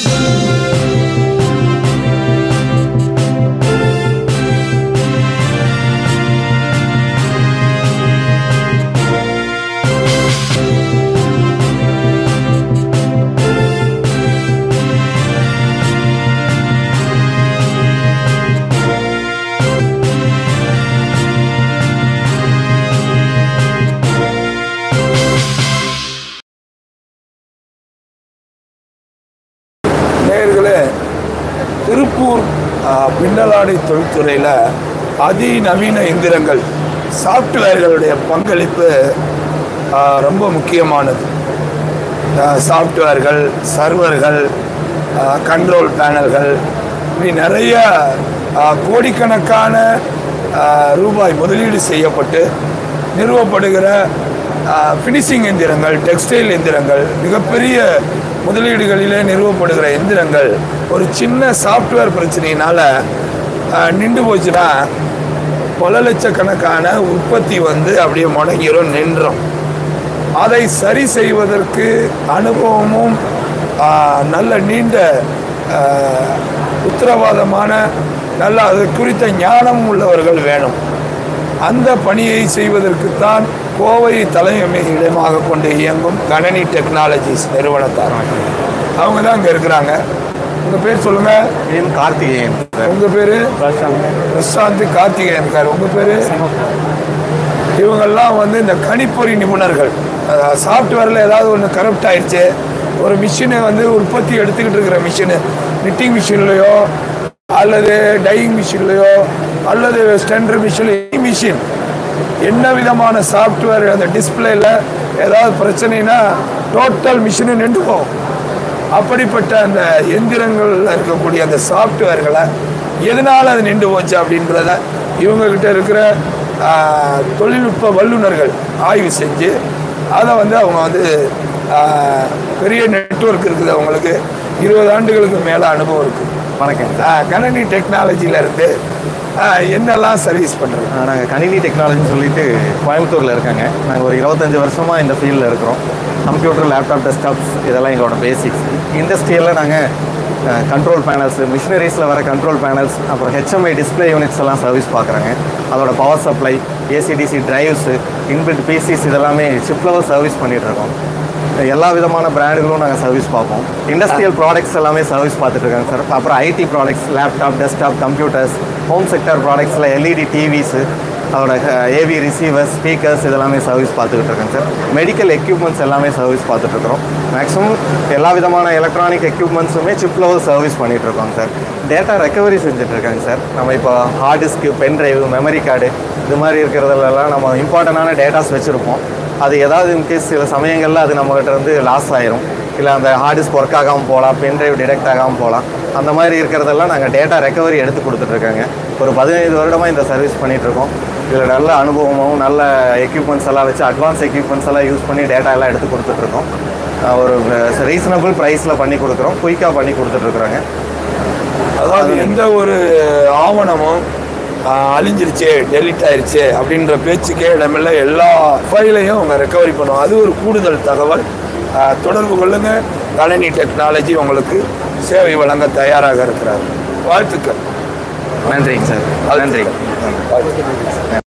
நேயர்களே திருப்பூர் ஆ, பின்னலாடை தொழில்துறையில் அதிநவீன எந்திரங்கள் சாஃப்ட்வேர்களுடைய பங்களிப்பு ஆ, ரொம்ப முக்கியமானது ஆ, சாஃப்ட்வேர்கள் சர்வர்கள் ஆ, கண்ட்ரோல் பேனல்கள் இப்படி நிறைய ஆ, கோடிக்கணக்கான ஆ, ரூபாய் முதலீடு செய்யப்பட்டு நிறுவப்படுகிற ஃபினிஷிங் எந்திரங்கள் டெக்ஸ்டைல் எந்திரங்கள் மிகப்பெரிய முதலீடுகளிலே நிறுவப்படுகிற எந்திரங்கள் ஒரு சின்ன சாஃப்ட்வேர் பிரச்சனையினால ஆ, நின்று போச்சுன்னா பல லட்சக்கணக்கான உற்பத்தி வந்து அப்படியே முடங்கிரும் நின்றோம் அதை சரி செய்வதற்கு அனுபவமும் ஆ, நல்ல நீண்ட ஆ, உத்தரவாதமான நல்ல அது குறித்த ஞானமும் உள்ளவர்கள் வேணும் அந்த பணியை செய்வதற்குத்தான் கோவை தலைமை இடமாக கொண்டு இயங்கும் கணனி டெக்னாலஜிஸ் நிறுவனத்தார் அவங்க தான் அங்கே இருக்கிறாங்க உங்கள் பேர் சொல்லுங்கள் என் கார்த்திகேயன் சார் உங்கள் பேர் பிரசாந்த் கார்த்திகேயன் சார் உங்கள் பேர் இவங்கெல்லாம் வந்து இந்த கணிப்பொறி நிபுணர்கள் சாஃப்ட்வேரில் ஏதாவது ஒன்று கரப்ட் ஆயிடுச்சு ஒரு மிஷினை வந்து உற்பத்தி எடுத்துக்கிட்டு இருக்கிற மிஷினு நிட்டிங் மிஷின்லையோ அல்லது டையிங் மிஷின்லையோ அல்லது ஸ்டெண்டர் மிஷின் மிஷின் என்ன விதமான சாஃப்ட்வேர் அந்த டிஸ்பிளேல ஏதாவது பிரச்சனைனா டோட்டல் மிஷினு நின்று போகும் அப்படிப்பட்ட அந்த எந்திரங்கள்ல இருக்கக்கூடிய அந்த சாஃப்ட்வேர்களை எதனால் அது நின்று போச்சு அப்படின்றத இவங்கக்கிட்ட இருக்கிற ஆ, தொழில்நுட்ப வல்லுநர்கள் ஆய்வு செஞ்சு அதை வந்து அவங்க வந்து ஆ, பெரிய நெட்வொர்க் இருக்குது அவங்களுக்கு இருபது ஆண்டுகளுக்கு மேலே அனுபவம் இருக்குது வணக்கம் சார் ஆ, கணனி டெக்னாலஜியில் இருந்து ஆ, என்னெல்லாம் சர்வீஸ் பண்ணுறது நாங்கள் கணினி டெக்னாலஜின்னு சொல்லிட்டு கோயம்புத்தூரில் இருக்காங்க நாங்கள் ஒரு இருபத்தஞ்சு வருஷமாக இந்த ஃபீல்டில் இருக்கிறோம் கம்ப்யூட்டர் லேப்டாப் டெஸ்க்டாப்ஸ் இதெல்லாம் எங்களோட பேசிக்ஸ் இண்டஸ்ட்ரியலில் நாங்கள் கண்ட்ரோல் பேனல்ஸ் மிஷினரிஸில் வர கண்ட்ரோல் பேனல்ஸ் அப்புறம் ஹெச்எம்ஐ டிஸ்ப்ளே யூனிட்ஸ் எல்லாம் சர்வீஸ் பார்க்குறாங்க அதோட power supply AC DC drives inbuilt PCs இதெல்லாமே சிப் லெவல் சர்வீஸ் பண்ணிட்டு இருக்கோம் எல்லா விதமான பிராண்டுகளும் நாங்கள் சர்வீஸ் பார்ப்போம் இண்டஸ்ட்ரியல் ப்ராடக்ட்ஸ் எல்லாமே சர்வீஸ் பார்த்துட்டு இருக்காங்க சார் அப்புறம் IT products laptop desktop computers home sector ப்ராடக்ட்ஸில் எல்இடி டிவிஸு அதோட ஏவி ரிசீவர்ஸ் ஸ்பீக்கர்ஸ் இதெல்லாமே சர்வீஸ் பார்த்துக்கிட்டு இருக்கேன் சார் மெடிக்கல் எக்யூப்மெண்ட்ஸ் எல்லாமே சர்வீஸ் பார்த்துட்டு இருக்கிறோம் மேக்ஸிமம் எல்லா விதமான எலக்ட்ரானிக் எக்யூப்மெண்ட்ஸுமே சிப் லெவல் சர்வீஸ் பண்ணிட்டு இருக்கோம் சார் டேட்டா ரெக்கவரி செஞ்சுட்டு இருக்காங்க சார் நம்ம இப்போ hard disk pen drive memory card இது மாதிரி இருக்கிறதுலலாம் நம்ம இம்பார்ட்டண்டான டேட்டாஸ் வச்சுருப்போம் அது ஏதாவது இன்கேஸ் சில சமயங்களில் அது நம்மகிட்ட இருந்து லாஸ் ஆயிரும் இல்லை அந்த ஹார்ட் டிஸ்க் ஒர்க் ஆகாமல் போகலாம் பென் டிரைவ் டிடெக்ட் ஆகாமல் போகலாம் அந்த மாதிரி இருக்கிறதெல்லாம் நாங்கள் டேட்டா ரெக்கவரி எடுத்து கொடுத்துட்ருக்காங்க ஒரு பதினைந்து வருடமாக இந்த சர்வீஸ் பண்ணிகிட்ருக்கோம் இதில் நல்ல அனுபவமும் நல்ல எக்யூப்மெண்ட்ஸ் எல்லாம் வச்சு அட்வான்ஸ் எக்யூப்மெண்ட்ஸ் எல்லாம் யூஸ் பண்ணி டேட்டா எல்லாம் எடுத்து கொடுத்துட்ருக்கோம் அஹ் ஒரு ரீசனபிள் ப்ரைஸில் பண்ணி கொடுக்குறோம் குயிக்காக பண்ணி கொடுத்துட்ருக்குறாங்க அதாவது எந்த ஒரு ஆவணமும் ஆ, அழிஞ்சிருச்சு டெலிட் ஆயிருச்சு அப்படின்ற பேச்சுக்கே இடமில்ல எல்லா ஃபைலையும் அவங்க ரெக்கவரி பண்ணுவோம் அது ஒரு கூடுதல் தகவல் ஆ, தொடர்பு கொள்ளுங்க கணினி டெக்னாலஜி உங்களுக்கு சேவை வழங்க தயாராக இருக்கிறார் வாழ்த்துக்கள் நன்றிங்க சார் நன்றி வாழ்த்துக்கள்